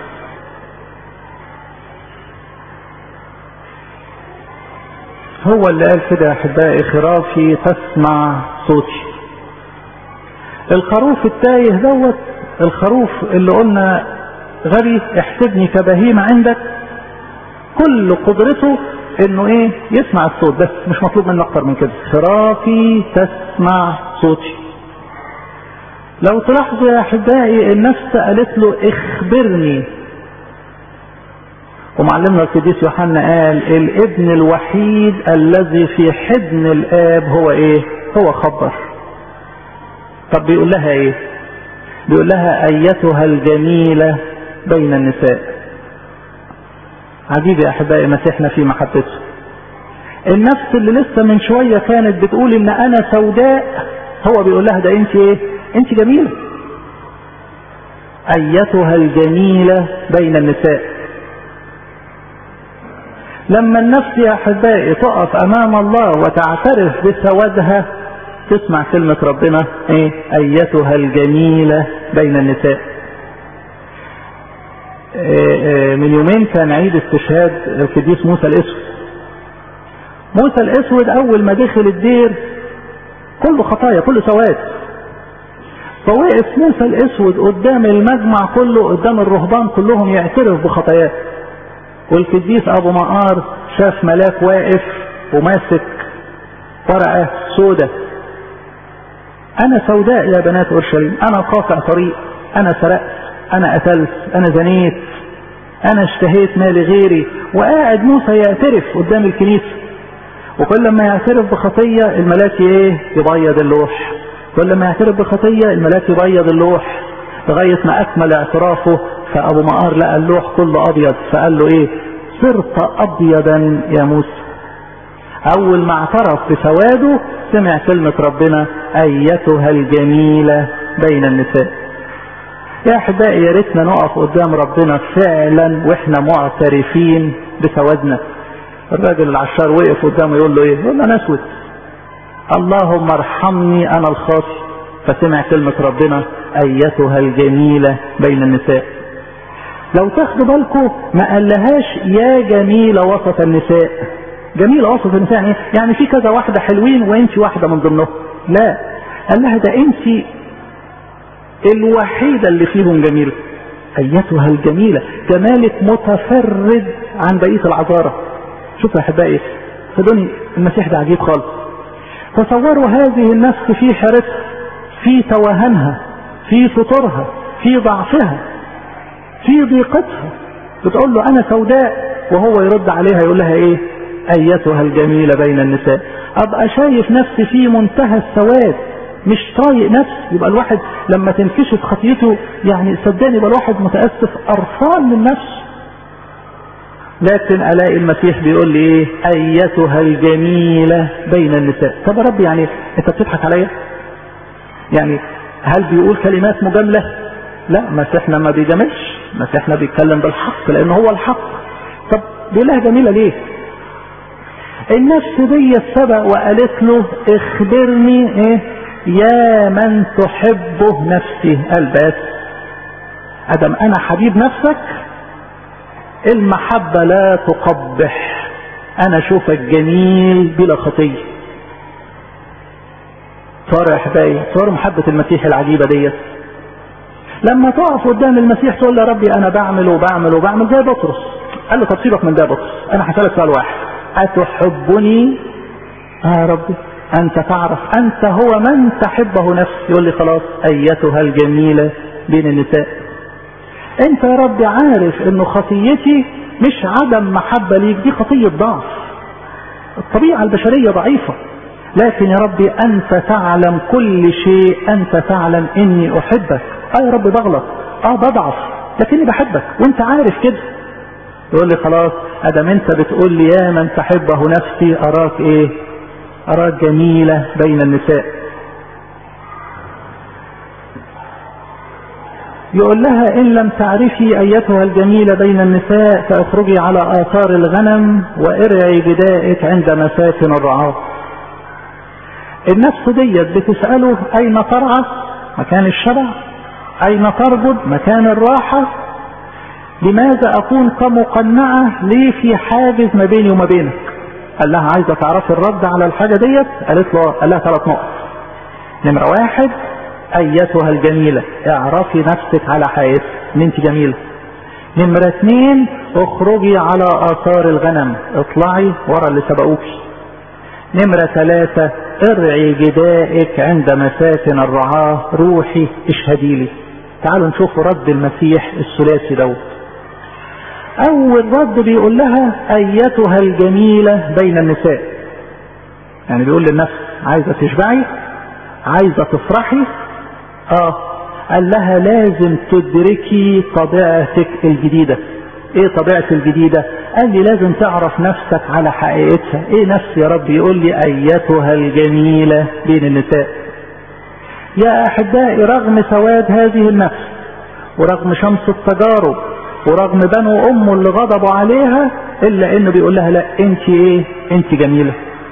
هو اللي قال كده يا احبائي خرافي تسمع صوتي الخروف التايه دوت الخروف اللي قلنا غبي احسبني كبهيمة عندك كل قدرته انه ايه يسمع الصوت بس مش مطلوب منه اكتر من كده خرافي تسمع صوتي لو تلاحظوا يا احبائي النفس قالت له اخبرني ومعلمنا القديس يوحنا قال الابن الوحيد الذي في حضن الاب هو ايه هو خبر طب بيقول لها ايه بيقول لها ايتها الجميلة بين النساء عجيب يا احبائي مسيحنا في محبته النفس اللي لسه من شوية كانت بتقول ان انا سوداء هو بيقول لها ده انت ايه انت جميلة ايتها الجميلة بين النساء لما النفس يا احبائي تقف امام الله وتعترف بسوادها تسمع كلمة ربنا ايه ايتها الجميلة بين النساء إيه إيه من يومين كان عيد استشهاد القديس موسى الاسود موسى الاسود اول ما دخل الدير كله خطايا كله سواد فوقف موسى الاسود قدام المجمع كله قدام الرهبان كلهم يعترف بخطاياه والقديس ابو مقار شاف ملاك واقف وماسك ورقه سودة انا سوداء يا بنات اورشليم انا قاطع طريق انا سرقت انا قتلت انا زنيت انا اشتهيت مال غيري وقاعد موسى يعترف قدام الكنيسه وكل ما يعترف بخطيه الملاك ايه يبيض اللوح كل ما يعترف بخطيه الملاك يبيض اللوح لغاية ما أكمل اعترافه فأبو مقار لقى اللوح كله أبيض فقال له إيه صرت أبيضا يا موسى أول ما اعترف بسواده سمع كلمة ربنا أيتها الجميلة بين النساء يا أحبائي يا ريتنا نقف قدام ربنا فعلا وإحنا معترفين بسوادنا الراجل العشار وقف قدامه يقول له إيه؟ يقول له أنا أسود اللهم ارحمني أنا الخاطئ فسمع كلمة ربنا أيتها الجميلة بين النساء لو تاخدوا بالكم ما قالهاش يا جميلة وسط النساء جميلة وسط النساء يعني يعني في كذا واحدة حلوين وانت واحدة من ضمنهم لا قال لها ده انت الوحيدة اللي فيهم جميلة ايتها الجميلة جمالك متفرد عن بقية العذارة شوفوا يا احبائي صدقوني المسيح ده عجيب خالص تصوروا هذه النفس في حيرتها في توهنها في فطورها في ضعفها في ضيقتها بتقول له انا سوداء وهو يرد عليها يقول لها ايه ايتها الجميلة بين النساء ابقى شايف نفسي في منتهى السواد مش طايق نفسي يبقى الواحد لما تنكشف خطيته يعني صدقني يبقى الواحد متأسف قرفان من نفسه لكن الاقي المسيح بيقول لي ايه ايتها الجميلة بين النساء طب يا رب يعني انت بتضحك عليا يعني هل بيقول كلمات مجاملة لا مسيحنا ما بيجاملش مسيحنا بيتكلم بالحق لان هو الحق طب بيقولها جميلة ليه النفس دي سبق وقالت له اخبرني ايه يا من تحبه نفسي قال بس ادم انا حبيب نفسك المحبة لا تقبح انا اشوفك جميل بلا خطية صار يا احبائي صار محبة المسيح العجيبة ديت لما تقف قدام المسيح تقول له يا ربي انا بعمل وبعمل وبعمل زي بطرس قال له طب سيبك من ده يا بطرس انا هسألك سؤال واحد اتحبني آه يا ربي انت تعرف انت هو من تحبه نفسي يقول لي خلاص ايتها الجميلة بين النساء انت يا ربي عارف انه خطيتي مش عدم محبة ليك دي خطية ضعف الطبيعة البشرية ضعيفة لكن يا ربي انت تعلم كل شيء انت تعلم اني احبك اه يا رب بغلط اه بضعف لكني بحبك وانت عارف كده يقول لي خلاص ادم انت بتقول لي يا من تحبه نفسي اراك ايه اراك جميلة بين النساء يقول لها ان لم تعرفي ايتها الجميلة بين النساء فاخرجي على اثار الغنم وارعي جدائك عند مساكن الرعاة النفس ديت بتسأله اين ترعى مكان الشبع اين تربض مكان الراحة لماذا اكون كمقنعة ليه في حاجز ما بيني وما بينك قال لها عايزة تعرفي الرد على الحاجة ديت قالت له قال لها ثلاث نقط نمرة واحد ايتها الجميلة اعرفي نفسك على حقيقتك ان انت جميلة نمرة اثنين اخرجي على اثار الغنم اطلعي ورا اللي سبقوكي نمرة ثلاثة ارعي جدائك عند مساكن الرعاة روحي اشهدي لي تعالوا نشوف رد المسيح الثلاثي دوت اول رد بيقول لها ايتها الجميلة بين النساء يعني بيقول للنفس عايزة تشبعي عايزة تفرحي اه قال لها لازم تدركي طبيعتك الجديدة ايه طبيعتي الجديدة قال لي لازم تعرف نفسك على حقيقتها ايه نفسي يا رب يقول لي ايتها الجميلة بين النساء يا احبائي رغم سواد هذه النفس ورغم شمس التجارب ورغم بنو امه اللي غضبوا عليها الا انه بيقول لها لا انت ايه انت جميلة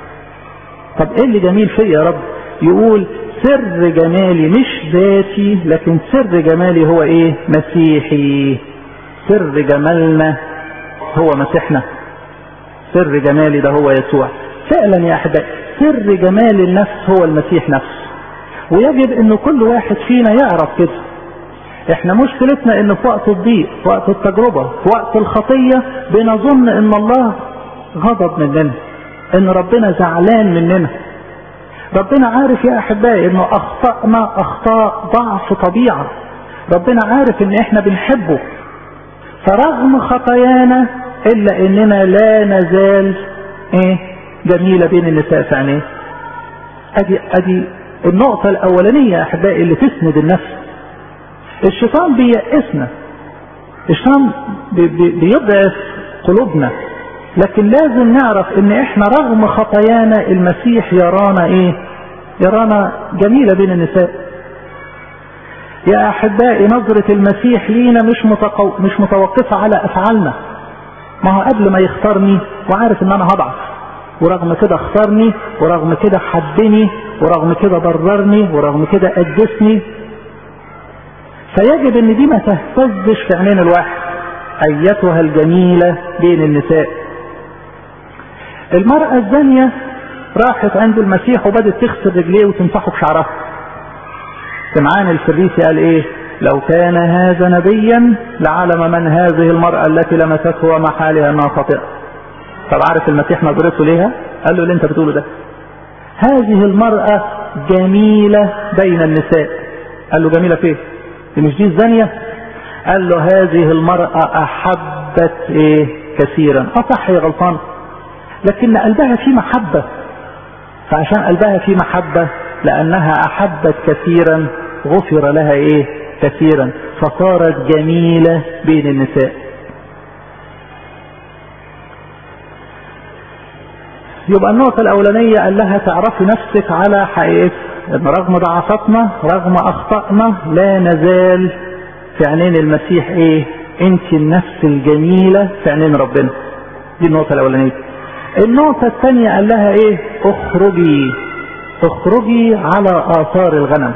طب ايه اللي جميل فيا يا رب يقول سر جمالي مش ذاتي لكن سر جمالي هو ايه مسيحي سر جمالنا هو مسيحنا سر جمالي ده هو يسوع فعلا يا احبائي سر جمال النفس هو المسيح نفسه ويجب ان كل واحد فينا يعرف كده احنا مشكلتنا ان في وقت الضيق في وقت التجربة في وقت الخطية بنظن ان الله غضب مننا ان ربنا زعلان مننا ربنا عارف يا احبائي انه اخطأنا اخطاء ضعف طبيعة ربنا عارف ان احنا بنحبه فرغم خطايانا الا اننا لا نزال ايه جميلة بين النساء في عينيه ادي ادي النقطة الاولانية يا احبائي اللي تسند النفس الشيطان بيأسنا الشيطان بيضعف قلوبنا لكن لازم نعرف ان احنا رغم خطايانا المسيح يرانا ايه يرانا جميلة بين النساء يا احبائي نظرة المسيح لينا مش متقو... مش متوقفة على افعالنا ما هو قبل ما يختارني وعارف ان انا هضعف ورغم كده اختارني ورغم كده حبني ورغم كده بررني ورغم كده قدسني فيجب ان دي ما تهتزش في عينين الواحد ايتها الجميلة بين النساء المرأة الزانية راحت عند المسيح وبدت تغسل رجليه وتمسحه بشعرها سمعان الفريسي قال ايه لو كان هذا نبيا لعلم من هذه المرأة التي لمسته وما حالها انها خاطئة طب عارف المسيح نظرته ليها قال له اللي انت بتقوله ده هذه المرأة جميلة بين النساء قال له جميلة فين دي مش دي الزانية قال له هذه المرأة احبت ايه كثيرا اه صح هي غلطانة لكن قلبها فيه محبة فعشان قلبها فيه محبة لانها احبت كثيرا غفر لها ايه كثيرا فصارت جميلة بين النساء يبقى النقطة الأولانية قال لها تعرفي نفسك على حقيقتك إن رغم ضعفاتنا رغم أخطائنا لا نزال في عينين المسيح إيه؟ أنت النفس الجميلة في عينين ربنا. دي النقطة الأولانية. النقطة الثانية قال لها إيه؟ اخرجي اخرجي على آثار الغنم.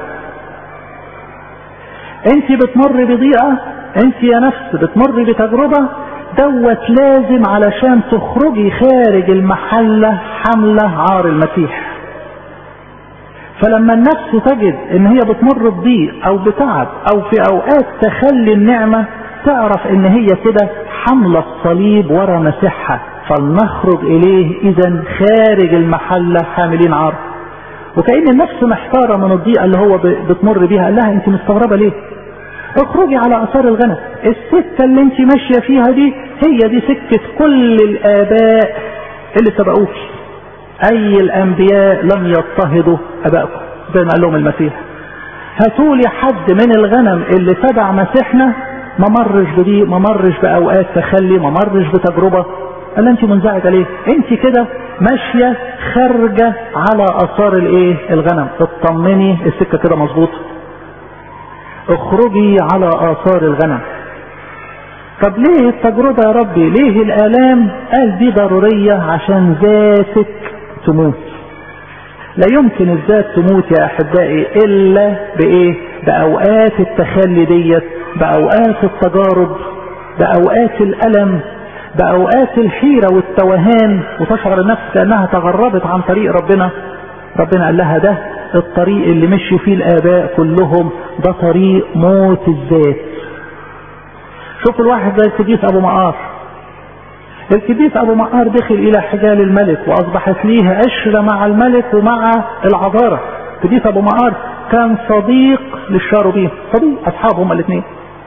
أنت بتمر بضيقة أنت يا نفس بتمر بتجربة دوت لازم علشان تخرجي خارج المحلة حملة عار المسيح فلما النفس تجد ان هي بتمر بضيق او بتعب او في اوقات تخلي النعمة تعرف ان هي كده حملة الصليب ورا مسيحها فلنخرج اليه اذا خارج المحلة حاملين عار وكأن النفس محتارة من الضيقة اللي هو بتمر بيها قال لها انت مستغربة ليه اخرجي على اثار الغنم السكة اللي انت ماشية فيها دي هي دي سكة كل الاباء اللي سبقوك اي الانبياء لم يضطهدوا ابائكم زي ما قال لهم المسيح هاتولي حد من الغنم اللي تبع مسيحنا ما مرش بدي ما مرش باوقات تخلي ما مرش بتجربة قال انت منزعجة ليه انت كده ماشية خارجة على اثار الايه الغنم اطمني السكة كده مظبوطة اخرجي على آثار الغنم طب ليه التجربة يا ربي ليه الآلام قال دي ضرورية عشان ذاتك تموت لا يمكن الذات تموت يا أحبائي إلا بإيه بأوقات التخلي ديت بأوقات التجارب بأوقات الألم بأوقات الحيرة والتوهان وتشعر النفس كأنها تغربت عن طريق ربنا ربنا قال لها ده الطريق اللي مشوا فيه الآباء كلهم ده طريق موت الذات شوف الواحد زي القديس أبو مقار القديس أبو مقار دخل إلى حجال الملك وأصبحت ليه عشرة مع الملك ومع العذارة القديس أبو مقار كان صديق للشاروبين صديق أصحابه هما الاثنين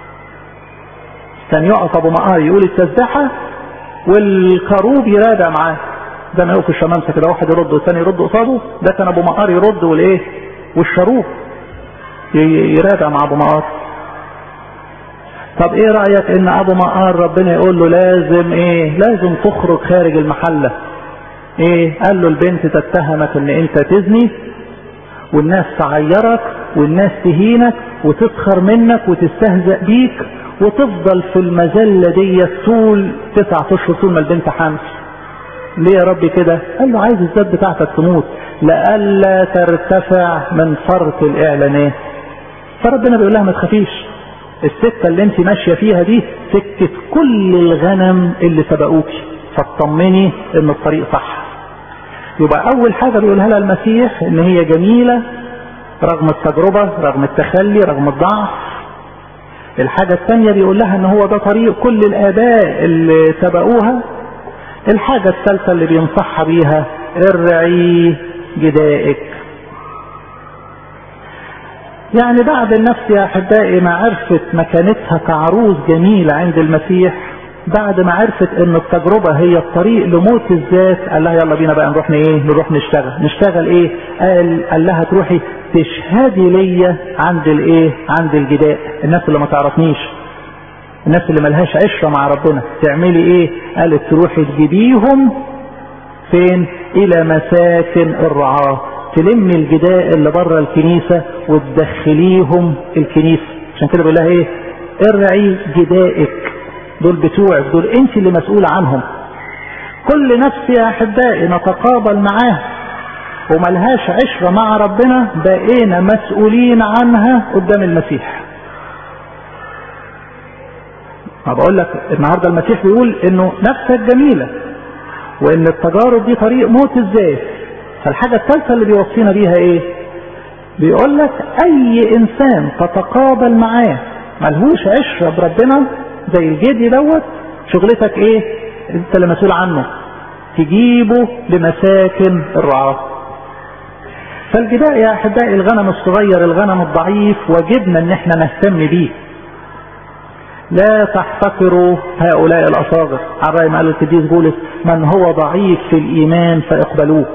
كان يقف أبو مقار يقول التسبحة والكروب يرادع معاه زي ما يقف الشمامسه كده واحد يرد والثاني يرد قصاده ده كان ابو مقار يرد والايه والشروب يرادع مع ابو مقار طب ايه رايك ان ابو مقار ربنا يقول له لازم ايه لازم تخرج خارج المحله ايه قال له البنت تتهمك ان انت تزني والناس تعيرك والناس تهينك وتسخر منك وتستهزأ بيك وتفضل في المذلة دي طول تسعة اشهر طول ما البنت حامل ليه يا رب كده قال له عايز الذات بتاعتك تموت لألا ترتفع من فرط الإعلانات فربنا بيقول لها ما تخافيش السكة اللي انت ماشية فيها دي سكة كل الغنم اللي سبقوكي فاطمني ان الطريق صح يبقى اول حاجة بيقولها لها المسيح ان هي جميلة رغم التجربة رغم التخلي رغم الضعف الحاجة الثانية بيقول لها ان هو ده طريق كل الاباء اللي سبقوها الحاجة الثالثة اللي بينصحها بيها ارعي جدائك يعني بعد النفس يا احبائي ما عرفت مكانتها كعروس جميلة عند المسيح بعد ما عرفت ان التجربة هي الطريق لموت الذات قال لها يلا بينا بقى نروح ايه نروح نشتغل نشتغل ايه قال, قال لها تروحي تشهدي ليا عند الايه عند الجداء الناس اللي ما تعرفنيش الناس اللي ملهاش عشرة مع ربنا تعملي ايه قالت تروحي تجيبيهم فين الى مساكن الرعاة تلم الجداء اللي بره الكنيسة وتدخليهم الكنيسة عشان كده بيقول لها ايه ارعي جدائك دول بتوعك دول انت اللي مسؤولة عنهم كل نفس يا احبائي نتقابل معاه وملهاش عشرة مع ربنا بقينا مسؤولين عنها قدام المسيح ما بقول لك النهارده المسيح بيقول انه نفسك جميلة وان التجارب دي طريق موت الذات فالحاجة الثالثة اللي بيوصينا بيها ايه بيقول لك اي انسان تتقابل معاه ملهوش عشرة بربنا زي الجدي دوت شغلتك ايه انت اللي مسؤول عنه تجيبه لمساكن الرعاه فالجداء يا احبائي الغنم الصغير الغنم الضعيف واجبنا ان احنا نهتم بيه لا تحتقروا هؤلاء الاصاغر على رأي ما قال القديس بولس من هو ضعيف في الايمان فاقبلوه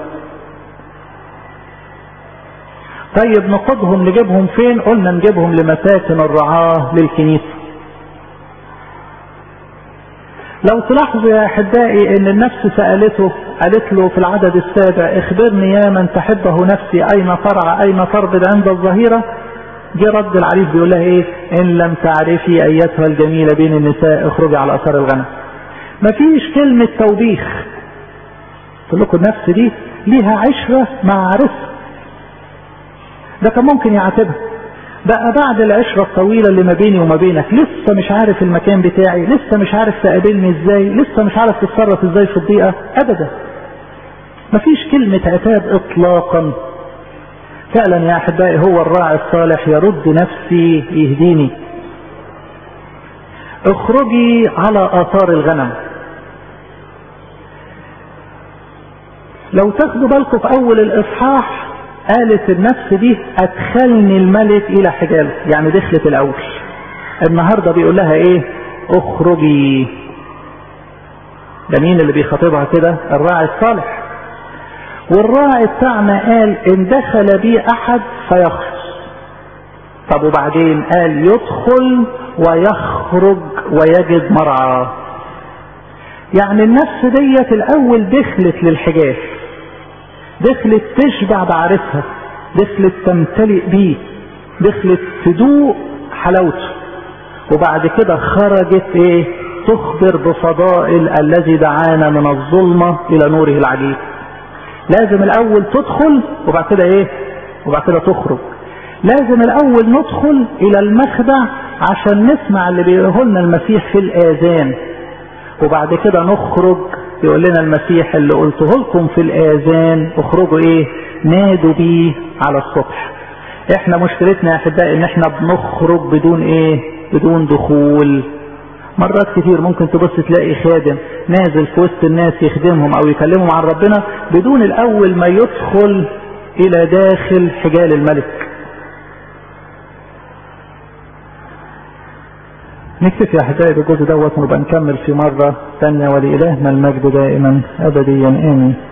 طيب نقودهم نجيبهم فين قلنا نجيبهم لمساكن الرعاة للكنيسة لو تلاحظوا يا احبائي ان النفس سألته قالت له في العدد السابع اخبرني يا من تحبه نفسي اين ترعى اين تربد عند الظهيرة جه رد العريس بيقول لها ايه ان لم تعرفي ايتها الجميلة بين النساء اخرجي على اثار الغنم مفيش كلمة توبيخ قلت لكم النفس دي ليها عشرة مع عرسها ده كان ممكن يعاتبها بقى بعد العشرة الطويلة اللي ما بيني وما بينك لسه مش عارف المكان بتاعي لسه مش عارف تقابلني ازاي لسه مش عارف تتصرف ازاي في الضيقة ابدا مفيش كلمة عتاب اطلاقا فعلا يا احبائي هو الراعي الصالح يرد نفسي يهديني اخرجي على اثار الغنم لو تاخدوا بالكم في اول الاصحاح قالت النفس دي ادخلني الملك الى حجاله يعني دخلت الاول النهاردة بيقول لها ايه اخرجي ده مين اللي بيخاطبها كده الراعي الصالح والراعي بتاعنا قال ان دخل بي احد فيخرج طب وبعدين قال يدخل ويخرج ويجد مرعى يعني النفس ديت الاول دخلت للحجاز دخلت تشبع بعرسها دخلت تمتلئ بيه دخلت تدوق حلاوته وبعد كده خرجت ايه تخبر بفضائل الذي دعانا من الظلمة الى نوره العجيب لازم الاول تدخل وبعد كده ايه وبعد كده تخرج لازم الاول ندخل الى المخدع عشان نسمع اللي بيقوله لنا المسيح في الاذان وبعد كده نخرج يقول لنا المسيح اللي قلته لكم في الاذان اخرجوا ايه نادوا بيه على السطح احنا مشكلتنا يا احبائي ان احنا بنخرج بدون ايه بدون دخول مرات كتير ممكن تبص تلاقي خادم نازل في وسط الناس يخدمهم او يكلمهم عن ربنا بدون الاول ما يدخل الى داخل حجال الملك نكتفي يا احبائي بالجزء دوت ونبقى نكمل في مرة ثانية ولإلهنا المجد دائما أبديا آمين